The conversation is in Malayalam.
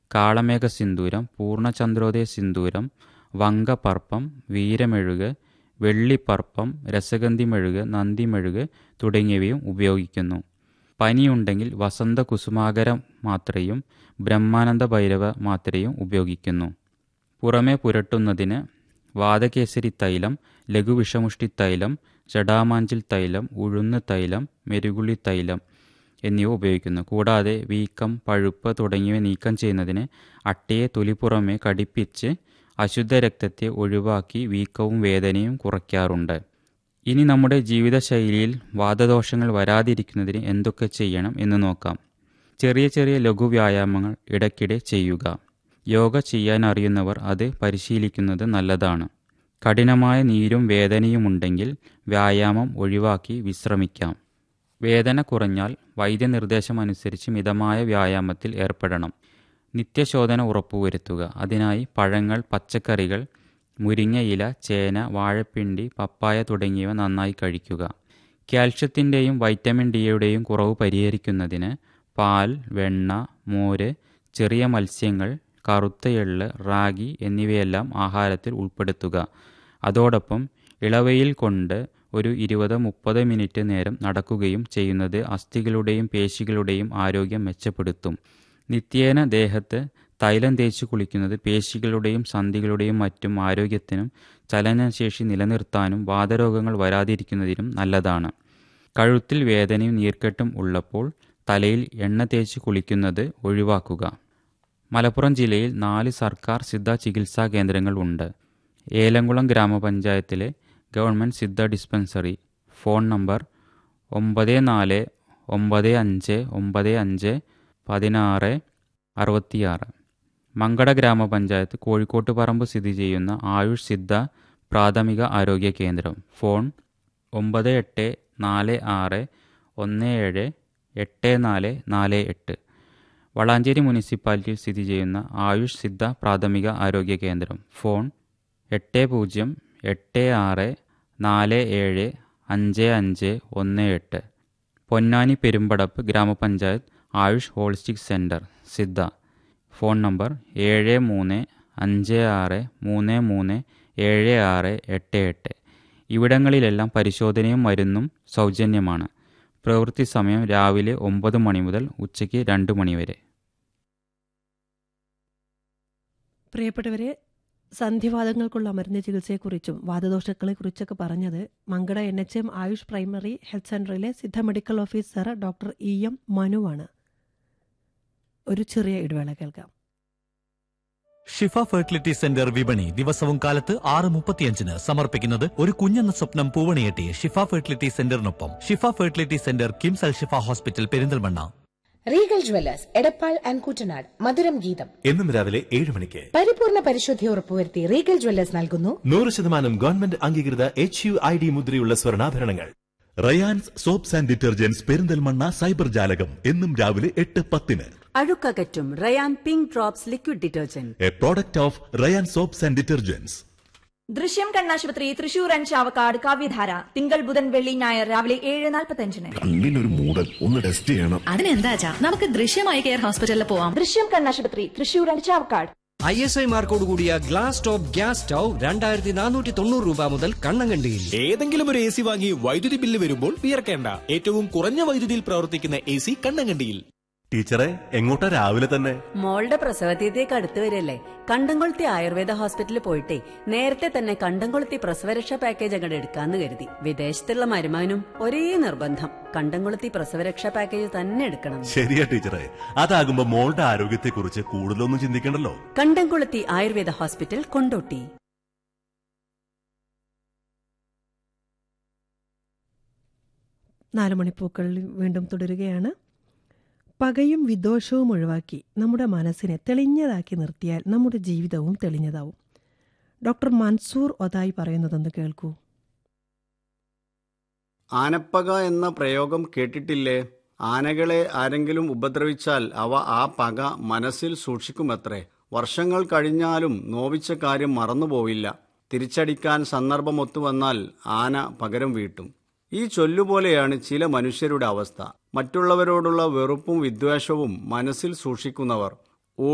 കാളമേഘ സിന്ദൂരം പൂർണ്ണചന്ദ്രോദയ സിന്ദൂരം വങ്കപർപ്പം വീരമെഴുക് വെള്ളിപ്പർപ്പം രസഗന്ധിമെഴുക് നന്ദിമെഴുക് തുടങ്ങിയവയും ഉപയോഗിക്കുന്നു പനിയുണ്ടെങ്കിൽ വസന്ത കുസുമാകര മാത്രയും ബ്രഹ്മാനന്ദ ഭൈരവ മാത്രയും ഉപയോഗിക്കുന്നു പുറമെ പുരട്ടുന്നതിന് വാതകേസരി തൈലം ലഘുവിഷമുഷ്ടി തൈലം ജടാമാഞ്ചിൽ തൈലം ഉഴുന്ന് തൈലം മെരുകുള്ളി തൈലം എന്നിവ ഉപയോഗിക്കുന്നു കൂടാതെ വീക്കം പഴുപ്പ് തുടങ്ങിയവ നീക്കം ചെയ്യുന്നതിന് അട്ടയെ തൊലിപ്പുറമെ കടിപ്പിച്ച് അശുദ്ധ രക്തത്തെ ഒഴിവാക്കി വീക്കവും വേദനയും കുറയ്ക്കാറുണ്ട് ഇനി നമ്മുടെ ജീവിതശൈലിയിൽ വാദദോഷങ്ങൾ വരാതിരിക്കുന്നതിന് എന്തൊക്കെ ചെയ്യണം എന്ന് നോക്കാം ചെറിയ ചെറിയ ലഘു വ്യായാമങ്ങൾ ഇടയ്ക്കിടെ ചെയ്യുക യോഗ ചെയ്യാൻ അറിയുന്നവർ അത് പരിശീലിക്കുന്നത് നല്ലതാണ് കഠിനമായ നീരും വേദനയും ഉണ്ടെങ്കിൽ വ്യായാമം ഒഴിവാക്കി വിശ്രമിക്കാം വേദന കുറഞ്ഞാൽ വൈദ്യനിർദ്ദേശം അനുസരിച്ച് മിതമായ വ്യായാമത്തിൽ ഏർപ്പെടണം നിത്യശോധന ഉറപ്പുവരുത്തുക അതിനായി പഴങ്ങൾ പച്ചക്കറികൾ മുരിങ്ങയില ചേന വാഴപ്പിണ്ടി പപ്പായ തുടങ്ങിയവ നന്നായി കഴിക്കുക കാൽഷ്യത്തിൻ്റെയും വൈറ്റമിൻ ഡിയുടെയും കുറവ് പരിഹരിക്കുന്നതിന് പാൽ വെണ്ണ മോര് ചെറിയ മത്സ്യങ്ങൾ കറുത്ത എള്ള് റാഗി എന്നിവയെല്ലാം ആഹാരത്തിൽ ഉൾപ്പെടുത്തുക അതോടൊപ്പം ഇളവയിൽ കൊണ്ട് ഒരു ഇരുപത് മുപ്പത് മിനിറ്റ് നേരം നടക്കുകയും ചെയ്യുന്നത് അസ്ഥികളുടെയും പേശികളുടെയും ആരോഗ്യം മെച്ചപ്പെടുത്തും നിത്യേന ദേഹത്ത് തൈലം തേച്ച് കുളിക്കുന്നത് പേശികളുടെയും സന്ധികളുടെയും മറ്റും ആരോഗ്യത്തിനും ചലനശേഷി നിലനിർത്താനും വാതരോഗങ്ങൾ വരാതിരിക്കുന്നതിനും നല്ലതാണ് കഴുത്തിൽ വേദനയും നീർക്കെട്ടും ഉള്ളപ്പോൾ തലയിൽ എണ്ണ തേച്ച് കുളിക്കുന്നത് ഒഴിവാക്കുക മലപ്പുറം ജില്ലയിൽ നാല് സർക്കാർ സിദ്ധ ചികിത്സാ കേന്ദ്രങ്ങൾ ഉണ്ട് ഏലംകുളം ഗ്രാമപഞ്ചായത്തിലെ government Siddha dispensary phone number ഒമ്പത് നാല് ഒമ്പത് അഞ്ച് ഒമ്പത് അഞ്ച് പതിനാറ് അറുപത്തിയാറ് മങ്കട ഗ്രാമപഞ്ചായത്ത് കോഴിക്കോട്ട് പറമ്പ് സ്ഥിതി ചെയ്യുന്ന ആയുഷ് സിദ്ധ പ്രാഥമിക ആരോഗ്യ കേന്ദ്രം ഫോൺ ഒമ്പത് എട്ട് നാല് ആറ് ഒന്ന് ഏഴ് എട്ട് നാല് നാല് എട്ട് വളാഞ്ചേരി മുനിസിപ്പാലിറ്റിയിൽ സ്ഥിതി ചെയ്യുന്ന ആയുഷ് സിദ്ധ പ്രാഥമിക ആരോഗ്യ കേന്ദ്രം ഫോൺ എട്ട് പൂജ്യം എട്ട് ആറ് നാല് ഏഴ് അഞ്ച് അഞ്ച് ഒന്ന് എട്ട് പൊന്നാനി പെരുമ്പടപ്പ് ഗ്രാമപഞ്ചായത്ത് Ayush holistic centre Siddha phone number ഏഴ് മൂന്ന് അഞ്ച് ആറ് മൂന്ന് മൂന്ന് ഏഴ് ആറ് എട്ട് എട്ട് ഇവിടങ്ങളിലെല്ലാം പരിശോധനയും മരുന്നും സൗജന്യമാണ് പ്രവൃത്തി സമയം രാവിലെ ഒമ്പത് മണി മുതൽ ഉച്ചയ്ക്ക് രണ്ട് മണി വരെ പ്രിയപ്പെട്ടവരെ സന്ധിവാദങ്ങൾക്കുള്ള മരുന്ന് ചികിത്സയെക്കുറിച്ചും വാദദോഷങ്ങളെക്കുറിച്ചൊക്കെ പറഞ്ഞത് Mankada N H M Ayush primary health സെൻ്ററിലെ Siddha medical officer doctor E M മനുവാണ് ഒരു ചെറിയ ഇടവേള കേൾക്കാം ഷിഫ ഫെർട്ടിലിറ്റി സെന്റർ വിപണി ദിവസവും കാലത്ത് ആറ് മുപ്പത്തിയഞ്ചിന് സമർപ്പിക്കുന്നത് ഒരു കുഞ്ഞെന്ന സ്വപ്നം പൂവണിയെട്ടി ഷിഫ ഫെർട്ടിലിറ്റി സെന്ററിനൊപ്പം Shifa fertility centre KIMS Al Shifa hospital Perinthalmanna regal jewellers Edappal and Koottanad മധുരം ഗീതം എന്നും രാവിലെ ഏഴ് മണിക്ക് പരിപൂർണ പരിശുദ്ധി ഉറപ്പുവരുത്തി റീഗൽ ജ്വല്ലേഴ്സ് നൽകുന്നു നൂറ് ശതമാനം ഗവൺമെന്റ് അംഗീകൃത എച്ച് യു ഐ ഡി മുദ്രയുള്ള സ്വർണ്ണാഭരണങ്ങൾ Rayan's soaps and detergents Perinthalmanna cyber ജാലകം എന്നും രാവിലെ എട്ട് പത്തിന് അഴുക്കകറ്റും Rayan pink drops liquid detergent a product of Rayan soaps and detergents Drishyam കണ്ണാശുപത്രി തൃശൂർ ആൻഡ് ചാവക്കാട് കാവ്യധാര തിങ്കൾ ബുധൻ വെള്ളി ഞായർ രാവിലെ ഏഴ് നാൽപ്പത്തഞ്ചിന് കണ്ണിനൊരു മൂടൽ ഒന്ന് ടെസ്റ്റ് ചെയ്യണം അതിനെന്താ നമുക്ക് ദൃശ്യമായി കെയർ ഹോസ്പിറ്റലിൽ പോവാം ദൃശ്യം കണ്ണാശുപത്രി Thrissur and Chavakkad I S I മാർക്കോട് കൂടിയ ഗ്ലാസ് ടോപ്പ് ഗ്യാസ് സ്റ്റൗ രണ്ടായിരത്തി നാനൂറ്റി തൊണ്ണൂറ് രൂപ മുതൽ കണ്ണങ്കണ്ടിയിൽ ഏതെങ്കിലും ഒരു എ സി വാങ്ങി വൈദ്യുതി ബില്ല് വരുമ്പോൾ വിയർക്കേണ്ട ഏറ്റവും കുറഞ്ഞ വൈദ്യുതിയിൽ പ്രവർത്തിക്കുന്ന എ സി കണ്ണങ്കണ്ടിയിൽ ടീച്ചറെ എങ്ങോട്ടാ രാവിലെ തന്നെ മോളുടെ പ്രസവതീയതേക്ക് അടുത്ത് വരല്ലേ കണ്ടംകൊളുത്തി ആയുർവേദ ഹോസ്പിറ്റലിൽ പോയിട്ടേ നേരത്തെ തന്നെ കണ്ടംകൊളുത്തി പ്രസവരക്ഷാ പാക്കേജ് അങ്ങോട്ട് എടുക്കാന്ന് കരുതി വിദേശത്തുള്ള മരുമാനും ഒരേ നിർബന്ധം കണ്ടംകൊളുത്തി പ്രസവരക്ഷാ പാക്കേജ് തന്നെ എടുക്കണം ശരിയാ ടീച്ചറെ അതാകുമ്പോ മോളുടെ ആരോഗ്യത്തെ കുറിച്ച് കൂടുതലൊന്നും ചിന്തിക്കണ്ടല്ലോ കണ്ടംകൊളുത്തി ആയുർവേദ ഹോസ്പിറ്റൽ കൊണ്ടോട്ടി നാല് മണിപ്പൂക്കൾ വീണ്ടും തുടരുകയാണ് പകയും വിദോഷവും ഒഴിവാക്കി നമ്മുടെ മനസ്സിനെ തെളിഞ്ഞതാക്കി നിർത്തിയാൽ നമ്മുടെ ജീവിതവും തെളിഞ്ഞതാവും ഡോക്ടർ മൻസൂർ ഒതായി പറയുന്നതെന്ന് കേൾക്കൂ ആനപ്പക എന്ന പ്രയോഗം കേട്ടിട്ടില്ലേ ആനകളെ ആരെങ്കിലും ഉപദ്രവിച്ചാൽ അവ ആ പക മനസ്സിൽ സൂക്ഷിക്കുമത്രേ വർഷങ്ങൾ കഴിഞ്ഞാലും നോവിച്ച കാര്യം മറന്നുപോവില്ല തിരിച്ചടിക്കാൻ സന്ദർഭമൊത്തു വന്നാൽ ആന പകരം വീട്ടും ഈ ചൊല്ലുപോലെയാണ് ചില മനുഷ്യരുടെ അവസ്ഥ മറ്റുള്ളവരോടുള്ള വെറുപ്പും വിദ്വേഷവും മനസ്സിൽ സൂക്ഷിക്കുന്നവർ